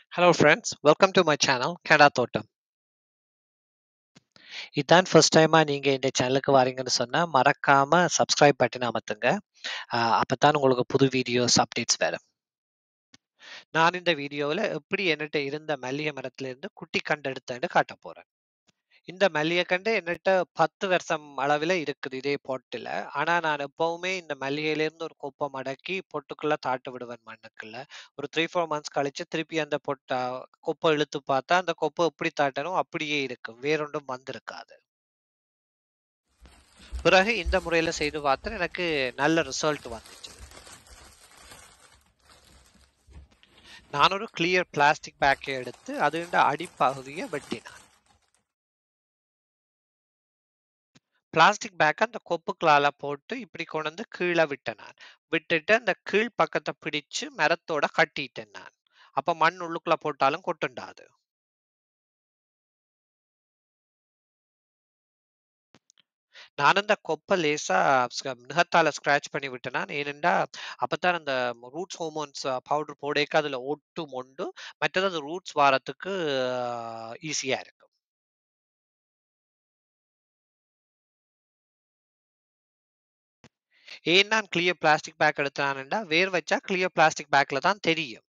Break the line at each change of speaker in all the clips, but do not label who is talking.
Hello friends, welcome to my channel Canada தோட்டம் இதான் first டைமா நீங்க இந்த சேனலுக்கு வாரீங்கன்னு சொன்னா மறக்காம சப்ஸ்கிரைப் பட்டன் அமர்த்துங்க ஆஹ் அப்பதான் உங்களுக்கு புது வீடியோஸ் அப்டேட்ஸ் வரும் நான் இந்த வீடியோவில் எப்படி என்கிட்ட இருந்த மல்லிகை மரத்துல இருந்து குட்டி கண்டு எடுத்தேன்னு காட்ட போறேன் இந்த மல்லிகை கண்டு என்கிட்ட பத்து வருஷம் அளவில் இருக்குது இதே பொட்டில் ஆனா நான் எப்பவுமே இந்த மல்லிகையில இருந்து ஒரு கொப்பை மடக்கி பொட்டுக்குள்ள தாட்டு விடுவேன் மண்ணுக்குள்ள ஒரு த்ரீ ஃபோர் மந்த்ஸ் கழிச்சு திருப்பி அந்த பொட்டை கொப்பை இழுத்து பார்த்தா அந்த கொப்பை எப்படி தாட்டணும் அப்படியே இருக்கும் வேறொன்றும் வந்திருக்காது பிறகு இந்த முறையில செய்து பார்த்தேன் எனக்கு நல்ல ரிசல்ட் வந்துச்சு நான் ஒரு கிளியர் பிளாஸ்டிக் பேக்கை எடுத்து அதுண்ட அடிப்பகுதியை வெட்டினான் பிளாஸ்டிக் பேக்கை அந்த கொப்புக்களால போட்டு இப்படி கொண்டு வந்து கீழே விட்டேன் நான் விட்டுட்டு அந்த கீழ் பக்கத்தை பிடிச்சு மரத்தோட கட்டிட்டேன் நான் அப்ப மண் உள்ளுக்குள்ள போட்டாலும் கொட்டுண்டாது நான் அந்த கொப்பை லேசா ஸ்க- நுகத்தால ஸ்கிராச் பண்ணி விட்டேனா ஏனென்றா அப்பதான் அந்த ரூட்ஸ் ஹோமோன்ஸ் பவுடர் போடேக்க அதுல ஒட்டு மொண்டு மற்றது அது ரூட்ஸ் வாரத்துக்கு ஈஸியா இருக்கும் ஏன் நான் கிளியர் பிளாஸ்டிக் பேக் எடுத்தானேண்டா வேர் வச்சா கிளியர் பிளாஸ்டிக் பேக்ல தான் தெரியும்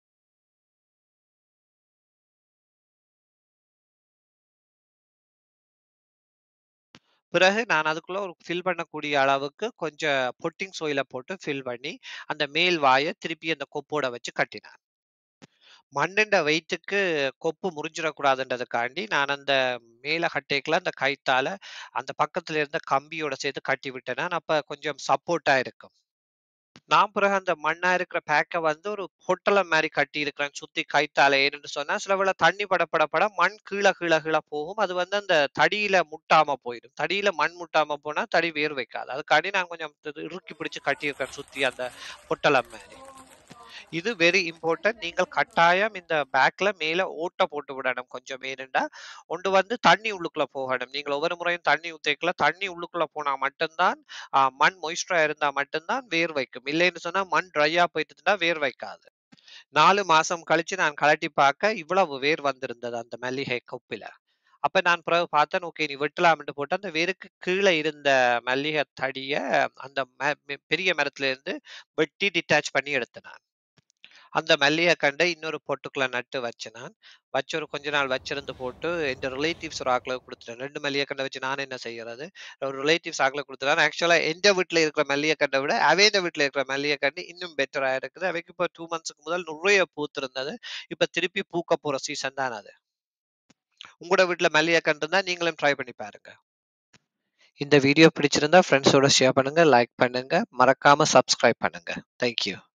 பிறகு நான் அதுக்குள்ள ஒரு ஃபில் பண்ணக்கூடிய அளவுக்கு கொஞ்சம் பொட்டிங் சோயில போட்டு ஃபில் பண்ணி அந்த மேல் வாயை திருப்பி அந்த கொப்போட வச்சு கட்டினேன் மண்ணுண்ட வெயிட்டுக்கு கொப்பு முறிஞ்சிடக்கூடாதுன்றதுக்காண்டி நான் அந்த மேல கட்டைக்குள்ள அந்த கைத்தால அந்த பக்கத்துல இருந்த கம்பியோட சேர்த்து கட்டி விட்டேன்னா அப்ப கொஞ்சம் சப்போர்ட்டா இருக்கும் நான் பிறகு அந்த மண்ணா இருக்கிற பேக்கை வந்து ஒரு பொட்டலம் மாதிரி கட்டி இருக்கிறேன் சுத்தி கைத்தால ஏன்னு சொன்னா சில வேளை தண்ணி பட பட பட மண் கீழே கீழே கீழே போகும் அது வந்து அந்த தடியில முட்டாம போயிடும் தடியில மண் முட்டாம போனா தடி வேர் வைக்காது அதுக்காண்டி நான் கொஞ்சம் இது இறுக்கி பிடிச்சு கட்டியிருக்கேன் சுத்தி அந்த பொட்டலம் மாதிரி இது வெரி இம்பார்ட்டன்ட் நீங்கள் கட்டாயம் இந்த பேக்ல மேல ஓட்டை போட்டு விடணும் கொஞ்சம் ஏனெண்டா ஒன்று வந்து தண்ணி உள்ளுக்குள்ள போகணும் நீங்கள் ஒவ்வொரு முறையும் தண்ணி ஊற்றிக்கல தண்ணி உள்ளுக்குள்ள போனா மட்டும்தான் ஆஹ், மண் மொய்ஸ்டரா இருந்தா மட்டும்தான் வேர் வைக்கும் இல்லைன்னு சொன்னா மண் ட்ரையா போயிட்டு இருந்தா வேர் வைக்காது நாலு மாசம் கழிச்சு நான் கலட்டி பார்க்க இவ்வளவு வேர் வந்திருந்தது அந்த மல்லிகை கொப்பில அப்ப நான் பிறகு பார்த்தேன் ஓகே நீ வெட்டலாம்னு போட்டு அந்த வேருக்கு கீழே இருந்த மல்லிகை தடிய அந்த ம- ம- பெரிய மரத்துல இருந்து வெட்டி டிட்டாச் பண்ணி எடுத்தேன் நான் அந்த மல்லிகை கண்டை இன்னொரு பொட்டுக்குள்ள நட்டு வச்சேன் நான் வச்சு ஒரு கொஞ்ச நாள் வச்சிருந்து போட்டு என் ரிலேட்டிவ்ஸ் ஒரு ஆக்களை கொடுத்துட்டேன் ரெண்டு மல்லிகை கண்டை வச்சு நான் என்ன செய்யறது ஒரு ரிலேட்டிவ்ஸ் ஆக்களை கொடுத்துட்டேன் ஆக்சுவலா எந்த வீட்டுல இருக்கிற மல்லிகை கண்டை விட அவேந்த வீட்டுல இருக்கிற மல்லிகை கண்டு இன்னும் பெட்டரா இருக்குது அவைக்கு இப்போ டூ மந்த்ஸ்க்கு முதல் நிறைய பூத்திருந்தது இப்ப திருப்பி பூக்க போற சீசன் தான் அது உங்களோட வீட்டுல மல்லிகை கண்டு இருந்தா நீங்களும் ட்ரை பண்ணி பாருங்க இந்த வீடியோ பிடிச்சிருந்தா ஃப்ரெண்ட்ஸோட ஷேர் பண்ணுங்க லைக் பண்ணுங்க மறக்காம சப்ஸ்கிரைப் பண்ணுங்க தேங்க்யூ